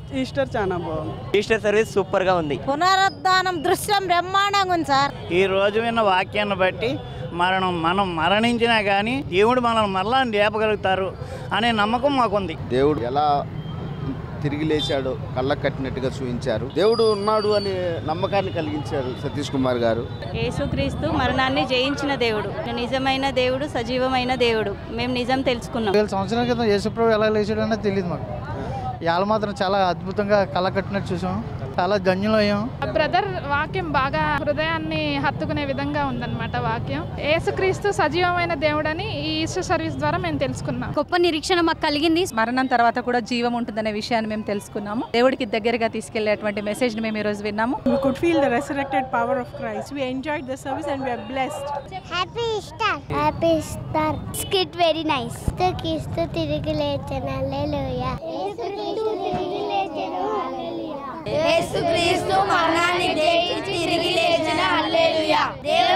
Easter చాలా బాగుంది Easter service సూపర్గా ఉంది పునరుద్ధానం దృశ్యం బ్రహ్మాండంగా ఉంది సార్ ఈ రోజు విన్న వాక్యాన్ని బట్టి మరణం మనం మరణించినా కానీ దేవుడు మనల్ని మరలా లేపగలుగుతారు అనే నమ్మకం మాకుంది దేవుడు ఎలా తిరిగి లేచాడో కళ్ళకు కట్టినట్టుగా చూపించారు దేవుడు ఉన్నాడు అనే నమ్మకాన్ని కలిగించారు సతీష్ కుమార్ గారు యేసుక్రీస్తు మరణాన్ని జయించిన దేవుడు నిజమైన దేవుడు సజీవమైన దేవుడు మేము నిజం తెలుసుకున్నాం వేల సంవత్సరాల క్రితం యేసుప్రభు ఎలా లేచాడు అనేది తెలియదు మాకు ఇవాళ మాత్రం చాలా అద్భుతంగా కళ్ళ కట్టినట్టు చూసాం చాలా గన్యులయ్యాం బ్రదర్ వాక్యం బాగా హృదయాన్ని హత్తుకునే విధంగా ఉందన్నమాట వాక్యం యేసుక్రీస్తు సజీవమైన దేవుడని ఈ ఈస్టర్ సర్వీస్ ద్వారా మేము తెలుసుకున్నాం గొప్ప నిరీక్షణ మాకు కలిగింది మరణం తర్వాత కూడా జీవం ఉంటుందనే విషయాన్ని మేము తెలుసుకున్నాము దేవుడికి దగ్గరగా తీసుకెళ్లేటువంటి మెసేజ్ ని మేము ఈ రోజు విన్నాము We could feel the resurrected power of Christ. We enjoyed the service and we are blessed. Happy Easter happy Easter skit very nice క్రీస్తు తిరిగి లేచిన హల్లెలూయా యేసుక్రీస్తు మరణాన్ని జయించి తిరిగి లేచిన హల్లెలూయా